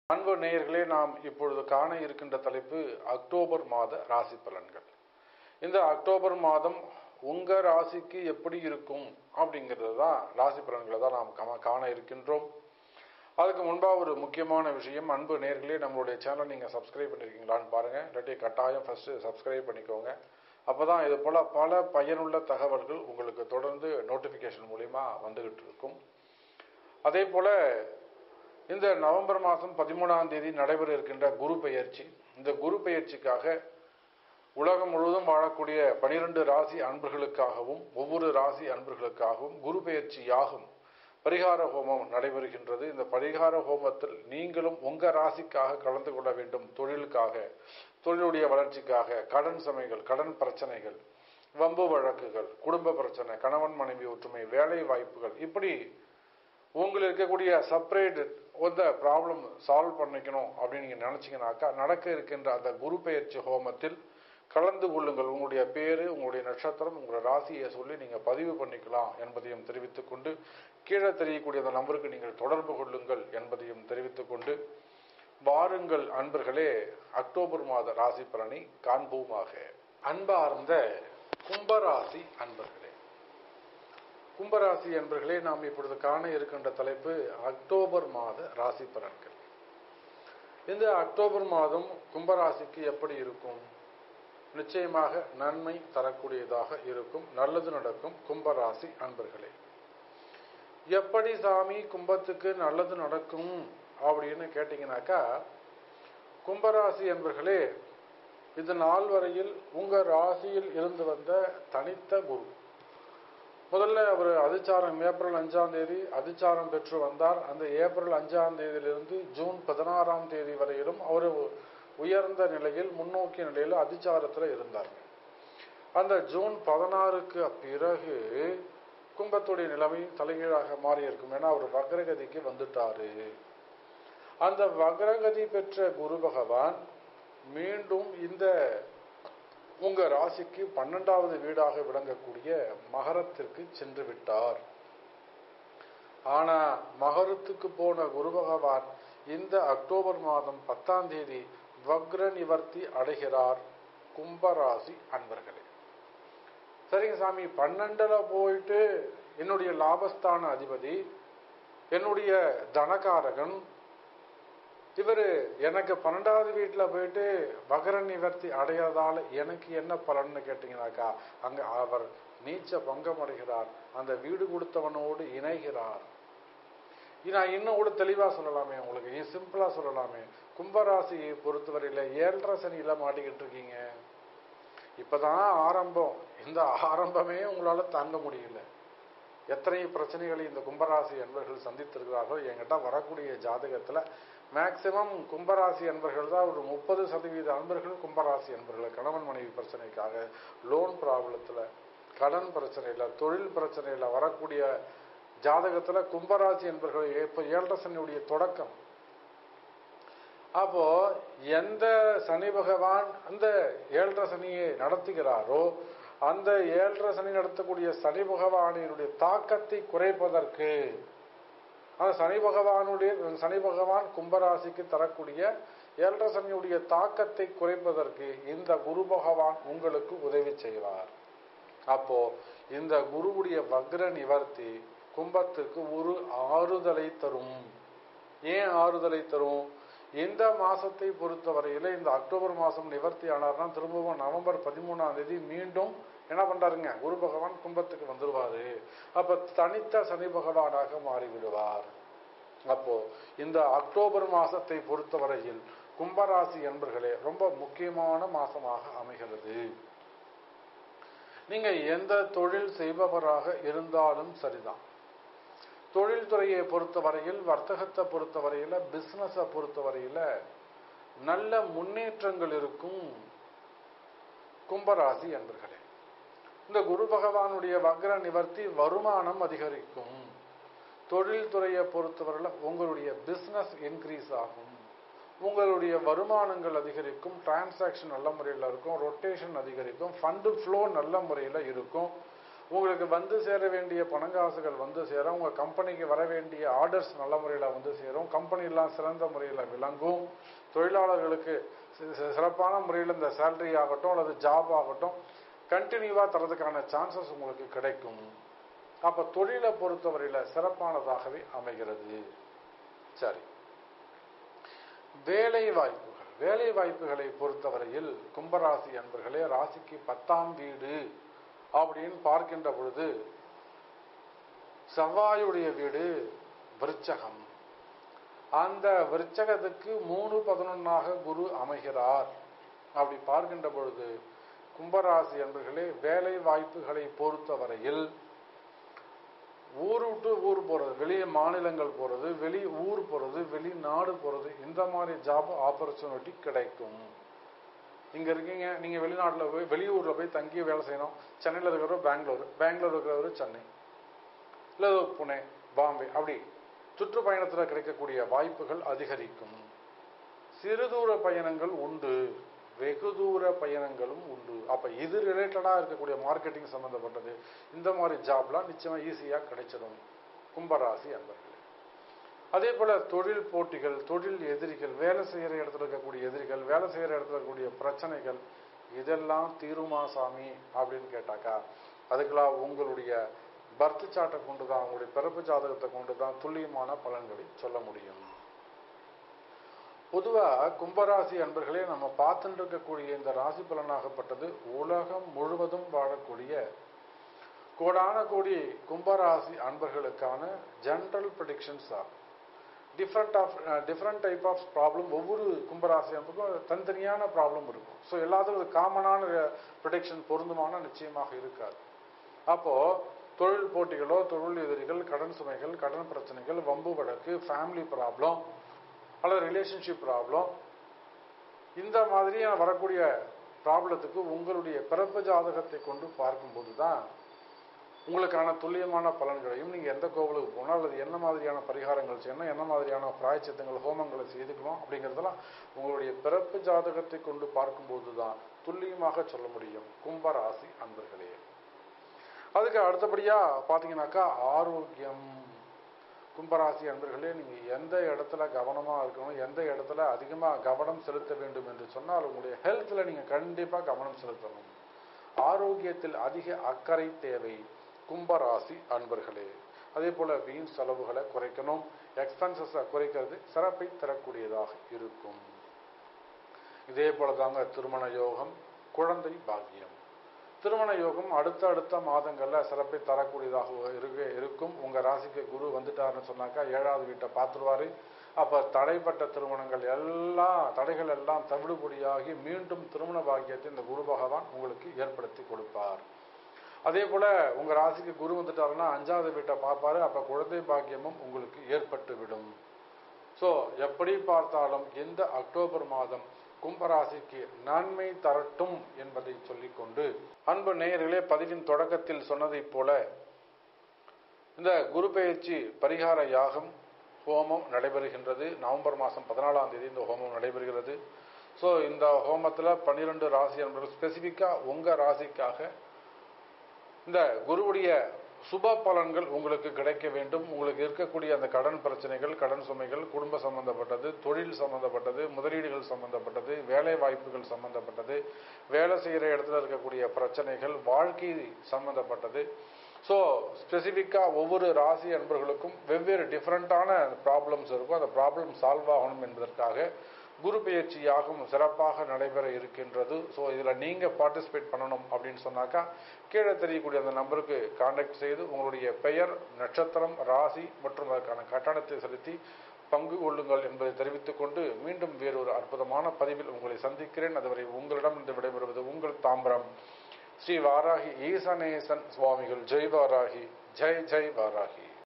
அன்பு நேயர்களே நாம் இப்பொழுது காண இருக்கின்ற தலைப்பு அக்டோபர் மாத ராசி பலன்கள் இந்த அக்டோபர் மாதம் உங்க ராசிக்கு எப்படி இருக்கும் அப்படிங்கிறது தான் ராசி பலன்களை தான் நாம் கம- காண இருக்கின்றோம் அதுக்கு முன்பாக ஒரு முக்கியமான விஷயம் அன்பு நேர்களே நம்மளுடைய சேனல் நீங்கள் சப்ஸ்கிரைப் பண்ணியிருக்கீங்களான்னு பாருங்கள் இல்லாட்டி கட்டாயம் ஃபஸ்ட்டு சப்ஸ்கிரைப் பண்ணிக்கோங்க அப்போ தான் இது போல் பல பயனுள்ள தகவல்கள் உங்களுக்கு தொடர்ந்து நோட்டிஃபிகேஷன் மூலிமா வந்துகிட்டு இருக்கும் அதே போல் இந்த நவம்பர் மாதம் பதிமூணாம் தேதி நடைபெற இருக்கின்ற குரு பெயர்ச்சி இந்த குரு பெயர்ச்சிக்காக உலகம் முழுவதும் வாழக்கூடிய பனிரெண்டு ராசி அன்பர்களுக்காகவும் ஒவ்வொரு ராசி அன்பர்களுக்காகவும் குரு பெயர்ச்சி யாகும் பரிகார ஹோமம் நடைபெறுகின்றது இந்த பரிகார ஹோமத்தில் நீங்களும் உங்க ராசிக்காக கலந்து கொள்ள வேண்டும் தொழிலுக்காக தொழிலுடைய வளர்ச்சிக்காக கடன் சுமைகள் கடன் பிரச்சனைகள் வம்பு வழக்குகள் குடும்ப பிரச்சனை கணவன் மனைவி ஒற்றுமை வேலை வாய்ப்புகள் இப்படி உங்களுக்கு இருக்கக்கூடிய செப்பரேட் அந்த ப்ராப்ளம் சால்வ் பண்ணிக்கணும் அப்படின்னு நீங்கள் நினச்சிங்கனாக்கா நடக்க இருக்கின்ற அந்த குரு பெயர்ச்சி ஹோமத்தில் கலந்து கொள்ளுங்கள் உங்களுடைய பேரு உங்களுடைய நட்சத்திரம் உங்களுடைய ராசியை சொல்லி நீங்கள் பதிவு பண்ணிக்கலாம் என்பதையும் தெரிவித்துக் கொண்டு கீழே தெரியக்கூடிய அந்த நம்பருக்கு நீங்கள் தொடர்பு கொள்ளுங்கள் என்பதையும் தெரிவித்துக் கொண்டு வாருங்கள் அன்பர்களே அக்டோபர் மாத ராசி பலனை காண்போமாக அன்பார்ந்த கும்பராசி அன்பர்களே கும்பராசி என்பர்களே நாம் இப்பொழுது காண இருக்கின்ற தலைப்பு அக்டோபர் மாத ராசி பலன்கள் இந்த அக்டோபர் மாதம் கும்பராசிக்கு எப்படி இருக்கும் நிச்சயமாக நன்மை தரக்கூடியதாக இருக்கும் நல்லது நடக்கும் கும்பராசி அன்பர்களே எப்படி சாமி கும்பத்துக்கு நல்லது நடக்கும் அப்படின்னு கேட்டீங்கன்னாக்கா கும்பராசி என்பர்களே இது நாள் வரையில் உங்க ராசியில் இருந்து வந்த தனித்த குரு முதல்ல அவர் அதிச்சாரம் ஏப்ரல் அஞ்சாம் தேதி அதிச்சாரம் பெற்று வந்தார் அந்த ஏப்ரல் அஞ்சாம் தேதியிலிருந்து ஜூன் பதினாறாம் தேதி வரையிலும் அவர் உயர்ந்த நிலையில் முன்னோக்கிய நிலையில் அதிச்சாரத்தில் இருந்தார் அந்த ஜூன் பதினாறுக்கு பிறகு கும்பத்துடைய நிலைமை தலைகீழாக மாறி இருக்கும் ஏன்னா அவர் வக்ரகதிக்கு வந்துட்டாரு அந்த வக்ரகதி பெற்ற குரு பகவான் மீண்டும் இந்த உங்க ராசிக்கு பன்னெண்டாவது வீடாக விளங்கக்கூடிய மகரத்திற்கு சென்று விட்டார் ஆனா மகரத்துக்கு போன குரு பகவான் இந்த அக்டோபர் மாதம் பத்தாம் தேதி வக்ர நிவர்த்தி அடைகிறார் கும்பராசி அன்பர்களே சரிங்க சாமி பன்னெண்டுல போயிட்டு என்னுடைய லாபஸ்தான அதிபதி என்னுடைய தனகாரகன் இவர் எனக்கு பன்னெண்டாவது வீட்டில் போயிட்டு மகர நிவர்த்தி அடையறதால எனக்கு என்ன பலன்னு கேட்டீங்கன்னாக்கா அங்க அவர் நீச்ச பங்கம் அடைகிறார் அந்த வீடு கொடுத்தவனோடு இணைகிறார் நான் இன்னும் கூட தெளிவாக சொல்லலாமே உங்களுக்கு சிம்பிளாக சொல்லலாமே கும்பராசியை பொறுத்தவரையில் ஏழரை சனியில் மாட்டிக்கிட்டு இருக்கீங்க இப்பதான் ஆரம்பம் இந்த ஆரம்பமே உங்களால் தாங்க முடியல எத்தனை பிரச்சனைகளை இந்த கும்பராசி அன்பர்கள் சந்தித்திருக்கிறார்கள் என்கிட்ட வரக்கூடிய ஜாதகத்தில் மேக்சிமம் கும்பராசி அன்பர்கள் தான் ஒரு முப்பது சதவீத அன்பர்கள் கும்பராசி அன்பர்கள் கணவன் மனைவி பிரச்சனைக்காக லோன் ப்ராப்ளத்தில் கடன் பிரச்சனையில் தொழில் பிரச்சனையில் வரக்கூடிய ஜாதகத்தில் கும்பராசி என்பர்கள் இப்போ ஏழரை சனியுடைய தொடக்கம் அப்போ எந்த சனி பகவான் அந்த ஏழரை சனியை நடத்துகிறாரோ அந்த ஏழரை சனி நடத்தக்கூடிய சனி பகவானினுடைய தாக்கத்தை குறைப்பதற்கு அந்த சனி பகவானுடைய சனி பகவான் கும்பராசிக்கு தரக்கூடிய ஏழரை சனியுடைய தாக்கத்தை குறைப்பதற்கு இந்த குரு பகவான் உங்களுக்கு உதவி செய்வார் அப்போ இந்த குருவுடைய வக்ர நிவர்த்தி கும்பத்துக்கு ஒரு ஆறுதலை தரும் ஏன் ஆறுதலை தரும் இந்த மாசத்தை பொறுத்தவரையில இந்த அக்டோபர் மாசம் நிவர்த்தி ஆனார்னா திரும்பவும் நவம்பர் பதிமூணாம் தேதி மீண்டும் என்ன பண்றாருங்க குரு பகவான் கும்பத்துக்கு வந்துருவாரு அப்ப தனித்த சனி பகவானாக மாறிவிடுவார் அப்போ இந்த அக்டோபர் மாசத்தை பொறுத்தவரையில் கும்பராசி என்பர்களே ரொம்ப முக்கியமான மாசமாக அமைகிறது நீங்க எந்த தொழில் செய்பவராக இருந்தாலும் சரிதான் தொழில்துறையை பொறுத்தவரையில் வர்த்தகத்தை பொறுத்தவரையில் பிஸ்னஸை பொறுத்தவரையில் நல்ல முன்னேற்றங்கள் இருக்கும் கும்பராசி என்பர்களே இந்த குரு பகவானுடைய வக்ர நிவர்த்தி வருமானம் அதிகரிக்கும் தொழில்துறையை பொறுத்தவரையில் உங்களுடைய பிஸ்னஸ் இன்க்ரீஸ் ஆகும் உங்களுடைய வருமானங்கள் அதிகரிக்கும் டிரான்சாக்ஷன் நல்ல முறையில் இருக்கும் ரொட்டேஷன் அதிகரிக்கும் ஃபண்டு ஃப்ளோ நல்ல முறையில் இருக்கும் உங்களுக்கு வந்து சேர வேண்டிய பணங்காசுகள் வந்து சேரும் உங்க கம்பெனிக்கு வர வேண்டிய ஆர்டர்ஸ் நல்ல முறையில் வந்து சேரும் கம்பெனிலாம் சிறந்த முறையில் விளங்கும் தொழிலாளர்களுக்கு சி- சி- சிறப்பான முறையில் இந்த சேலரி ஆகட்டும் அல்லது ஜாப் ஆகட்டும் கண்டினியூவாக தரதுக்கான சான்சஸ் உங்களுக்கு கிடைக்கும் அப்ப தொழிலை பொறுத்தவரையில சிறப்பானதாகவே அமைகிறது சரி வேலை வாய்ப்புகள் வேலை வாய்ப்புகளை பொறுத்தவரையில் கும்பராசி அன்பர்களே ராசிக்கு பத்தாம் வீடு அப்படின்னு பார்க்கின்ற பொழுது செவ்வாயுடைய வீடு விருச்சகம் அந்த விருச்சகத்துக்கு மூணு பதினொன்னாக குரு அமைகிறார் அப்படி பார்க்கின்ற பொழுது கும்பராசி அன்பர்களே வேலை வாய்ப்புகளை பொறுத்தவரையில் ஊர் விட்டு ஊர் போறது வெளியே மாநிலங்கள் போறது வெளி ஊர் போறது வெளிநாடு போறது இந்த மாதிரி ஜாப் ஆப்பர்ச்சுனிட்டி கிடைக்கும் இங்க இருக்கீங்க நீங்க வெளிநாட்டுல போய் வெளியூர்ல போய் தங்கி வேலை செய்யணும் சென்னையில இருக்கிறவர் பெங்களூர் பெங்களூர் இருக்கிறவர் சென்னை இல்ல புனே பாம்பே அப்படி சுற்றுப்பயணத்துல கிடைக்கக்கூடிய வாய்ப்புகள் அதிகரிக்கும் சிறுதூர பயணங்கள் உண்டு வெகு தூர பயணங்களும் உண்டு அப்ப இது ரிலேட்டடா இருக்கக்கூடிய மார்க்கெட்டிங் சம்பந்தப்பட்டது இந்த மாதிரி ஜாப்லாம் நிச்சயமா ஈஸியா கிடைச்சிடும் கும்பராசி அன்பர்களே அதே போல தொழில் போட்டிகள் தொழில் எதிரிகள் வேலை செய்யற இடத்துல இருக்கக்கூடிய எதிரிகள் வேலை செய்யற இடத்துல இருக்கக்கூடிய பிரச்சனைகள் இதெல்லாம் தீருமா சாமி அப்படின்னு கேட்டாக்கா அதுக்கெல்லாம் உங்களுடைய பர்த் சாட்டை கொண்டு தான் உங்களுடைய பிறப்பு ஜாதகத்தை கொண்டு தான் துல்லியமான பலன்களை சொல்ல முடியும் பொதுவா கும்பராசி அன்பர்களே நம்ம பார்த்துட்டு இருக்கக்கூடிய இந்த ராசி பலனாகப்பட்டது உலகம் முழுவதும் வாழக்கூடிய கோடான கோடி கும்பராசி அன்பர்களுக்கான ஜென்ரல் ப்ரெடிக்ஷன்ஸ் ஆகும் different of different type of problem ஒவ்வொரு கும்பராசி அன்புக்கும் தனித்தனியான ப்ராப்ளம் இருக்கும் ஸோ எல்லாத்துக்கும் ஒரு காமனான ப்ரொடெக்ஷன் பொருந்துமான நிச்சயமாக இருக்காது அப்போ தொழில் போட்டிகளோ தொழில் எதிரிகள் கடன் சுமைகள் கடன் பிரச்சனைகள் வம்பு வழக்கு ஃபேமிலி ப்ராப்ளம் அல்லது ரிலேஷன்ஷிப் ப்ராப்ளம் இந்த மாதிரியான வரக்கூடிய ப்ராப்ளத்துக்கு உங்களுடைய பிறப்பு ஜாதகத்தை கொண்டு பார்க்கும்போது தான் உங்களுக்கான துல்லியமான பலன்களையும் நீங்கள் எந்த கோவிலுக்கு போகணும் அல்லது என்ன மாதிரியான பரிகாரங்கள் செய்யணும் என்ன மாதிரியான பிராயச்சித்தங்கள் ஹோமங்களை செய்துக்கணும் அப்படிங்கிறதெல்லாம் உங்களுடைய பிறப்பு ஜாதகத்தை கொண்டு பார்க்கும்போது தான் துல்லியமாக சொல்ல முடியும் கும்பராசி அன்பர்களே அதுக்கு அடுத்தபடியா பார்த்தீங்கன்னாக்கா ஆரோக்கியம் கும்பராசி அன்பர்களே நீங்க எந்த இடத்துல கவனமா இருக்கணும் எந்த இடத்துல அதிகமா கவனம் செலுத்த வேண்டும் என்று சொன்னால் உங்களுடைய ஹெல்த்ல நீங்க கண்டிப்பா கவனம் செலுத்தணும் ஆரோக்கியத்தில் அதிக அக்கறை தேவை கும்பராசி அன்பர்களே அதே போல வீண் செலவுகளை குறைக்கணும் எக்ஸ்பென்சஸை குறைக்கிறது சிறப்பை தரக்கூடியதாக இருக்கும் இதே போல தாங்க திருமண யோகம் குழந்தை பாக்கியம் திருமண யோகம் அடுத்த அடுத்த மாதங்கள்ல சிறப்பை தரக்கூடியதாக இருக்க இருக்கும் உங்க ராசிக்கு குரு வந்துட்டாருன்னு சொன்னாக்கா ஏழாவது வீட்டை பார்த்துருவாரு அப்ப தடைப்பட்ட திருமணங்கள் எல்லாம் தடைகள் எல்லாம் தவிடுபொடியாகி மீண்டும் திருமண பாக்கியத்தை இந்த குரு பகவான் உங்களுக்கு ஏற்படுத்தி கொடுப்பார் அதே போல உங்க ராசிக்கு குரு வந்துட்டாருன்னா அஞ்சாவது வீட்டை பார்ப்பாரு அப்ப குழந்தை பாக்கியமும் உங்களுக்கு ஏற்பட்டு விடும் சோ எப்படி பார்த்தாலும் இந்த அக்டோபர் மாதம் கும்பராசிக்கு நன்மை தரட்டும் என்பதை சொல்லிக்கொண்டு அன்பு நேயர்களே பதிவின் தொடக்கத்தில் சொன்னதைப் போல இந்த குரு பெயர்ச்சி பரிகார யாகம் ஹோமம் நடைபெறுகின்றது நவம்பர் மாதம் பதினாலாம் தேதி இந்த ஹோமம் நடைபெறுகிறது ஸோ இந்த ஹோமத்தில் பன்னிரெண்டு ராசி என்பது ஸ்பெசிஃபிக்காக உங்கள் ராசிக்காக இந்த குருவுடைய சுப பலன்கள் உங்களுக்கு கிடைக்க வேண்டும் உங்களுக்கு இருக்கக்கூடிய அந்த கடன் பிரச்சனைகள் கடன் சுமைகள் குடும்ப சம்பந்தப்பட்டது தொழில் சம்பந்தப்பட்டது முதலீடுகள் சம்பந்தப்பட்டது வேலை வாய்ப்புகள் சம்பந்தப்பட்டது வேலை செய்கிற இடத்துல இருக்கக்கூடிய பிரச்சனைகள் வாழ்க்கை சம்பந்தப்பட்டது ஸோ ஸ்பெசிஃபிக்காக ஒவ்வொரு ராசி அன்பர்களுக்கும் வெவ்வேறு டிஃப்ரெண்ட்டான ப்ராப்ளம்ஸ் இருக்கும் அந்த ப்ராப்ளம் சால்வ் ஆகணும் என்பதற்காக குரு பயிற்சி யாகம் சிறப்பாக நடைபெற இருக்கின்றது ஸோ இதில் நீங்கள் பார்ட்டிசிபேட் பண்ணணும் அப்படின்னு சொன்னாக்கா கீழே தெரியக்கூடிய அந்த நம்பருக்கு காண்டாக்ட் செய்து உங்களுடைய பெயர் நட்சத்திரம் ராசி மற்றும் அதற்கான கட்டணத்தை செலுத்தி பங்கு கொள்ளுங்கள் என்பதை தெரிவித்துக் கொண்டு மீண்டும் வேறொரு அற்புதமான பதிவில் உங்களை சந்திக்கிறேன் அதுவரை உங்களிடம் இருந்து விடைபெறுவது உங்கள் தாம்பரம் ஸ்ரீ வாராகி ஈசனேசன் சுவாமிகள் ஜெய் வாராகி ஜெய் ஜெய் வாராகி